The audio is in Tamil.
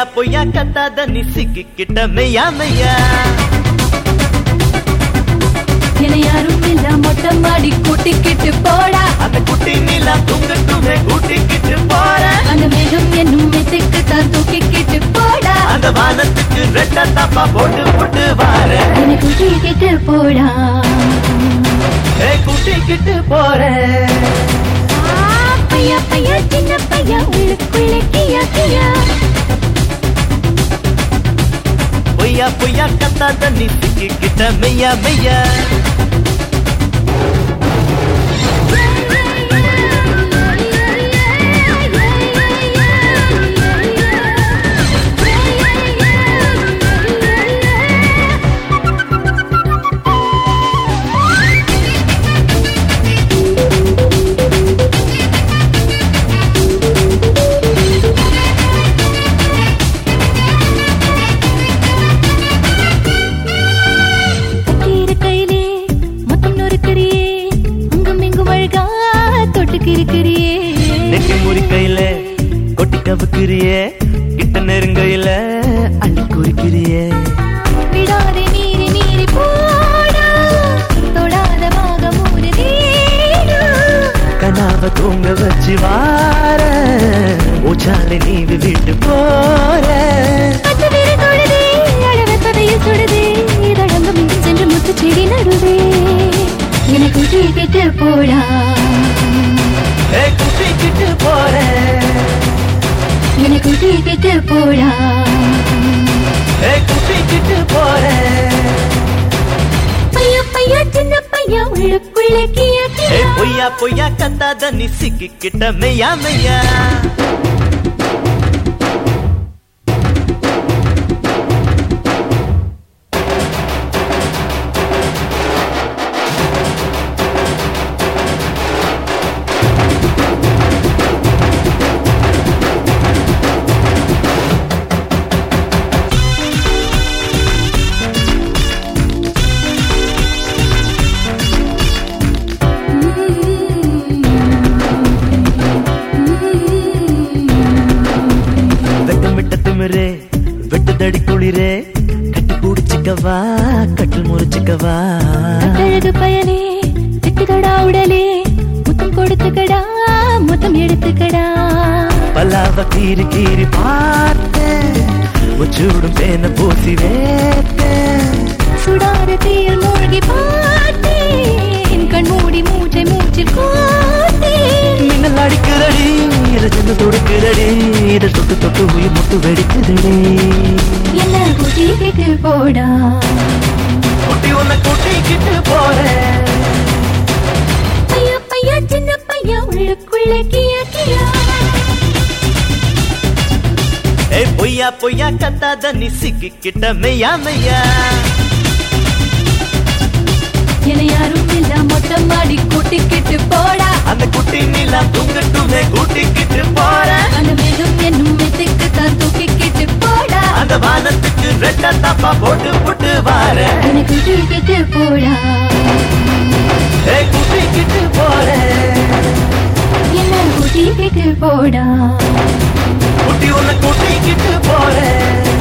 பொய்யா கத்தாத நீ சிக்கிக்கிட்ட மெய்யா மெய்யா என யாரும் இல்ல மொட்டை மாடி கூட்டிக்கிட்டு போடா அந்த குட்டி நீலா தூங்கட்டுமே கூட்டிக்கிட்டு போற அந்த மேகம் என்னும் மெத்துக்கு தான் தூக்கிக்கிட்டு போடா அந்த வானத்துக்கு ரெட்ட தப்பா போட்டு போட்டு வார என்னை கூட்டிக்கிட்டு போடா ஏ கூட்டிக்கிட்டு போற ஆ, பையா பையா சின்ன பையா உள்ளுக்குள்ளே கியா கியா பொய்யா பொய்யா கத்தாத நீ சிக்கிக்கிட்ட மெய்யா மெய்யா கட்டியிரு கையிலே மொத்தம் நொறுக்கிறியே அங்கும் இங்கும் அழகா தொட்டுக்கிருக்கிறியே நெட்டி முறி கையில கொட்டி கவுக்கிறியே கிட்ட நெருங்கையில அள்ளி குறிக்கிறியே விடாதே மீறி மீறி போடா தொடாத மாக மூடுதேடா கனாவ தூங்க வச்சு வார ஊச்சாலை நீ விட்டு போற அந்த வீடு தொடுதே அழவ சதையில் சுடுதே தடங்கம் இங்கு சென்று முத்து செடி நடுவே எனக்கு கேட்டு போடா ஏ கூட்டிக்கிட்டு போற எனக்கு கேட்டு போடா ஏ கூட்டிக்கிட்டு போற பையா பையா சின்ன பையா உள்ளுக்குள்ளே கியா ஏ கியா பொய்யா பொய்யா கத்தாத நீ சிக்கிக்கிட்ட மெய்யா மெய்யா வெட்டமிட்ட திமிரே வெட்டுதடி குளிரே கட்டி பிடிச்சிக்கவா கட்டில் முறிச்சிக்கவா கட்டழகு பயலே திட்டுக்கடா உடலே முத்தம் கொடுத்துக்கடா முத்தம் எடுத்துக்கடா பல்லாவ கீறி கீறி பார்த்தேன் முச்சூடும் பேன பூசி வேத்தேன் சுடாத தீயில் மூழ்கி பார்த்தேன் கண் மூடி மூச்சை மூச்சில் கோத்தேன் மின்னல் அடிக்கிறடி இரஜன தொடுக்கிறடி இதை தொட்டு தொட்டு உயிர் முட்டு வெடிக்குதுடி என்ன கூட்டிக்கிட்டு போடா குட்டி உன்னை கூட்டிக்கிட்டு போறேன் பையா பையா சின்ன பையா உள்ளுக்குள்ளே கியா கியா ஏய் பொய்யா பொய்யா கத்தாத நீ சிக்கிக்கிட்ட மெய்யா மெய்யா என யாரும் இல்ல மொட்டை மாடி கூட்டிக்கிட்டு போடா அந்த குட்டி நீலா தூங்கட்டுமே கூட்டிக்கிட்டு போறேன் அந்த மேகம் என்னும் மெத்துக்கு தான் தூக்கிக்கிட்டு போடா அந்த வானத்துக்கு ரெட்ட தப்பா போட்டு போட்டு வாரேன் எனக்கு கூட்டிக்கிட்டு போடா ஏய் கூட்டிக்கிட்டு போறேன் என்ன கூட்டிக்கிட்டு போடா குட்டி உன்னை கூட்டிக்கிட்டு போறேன்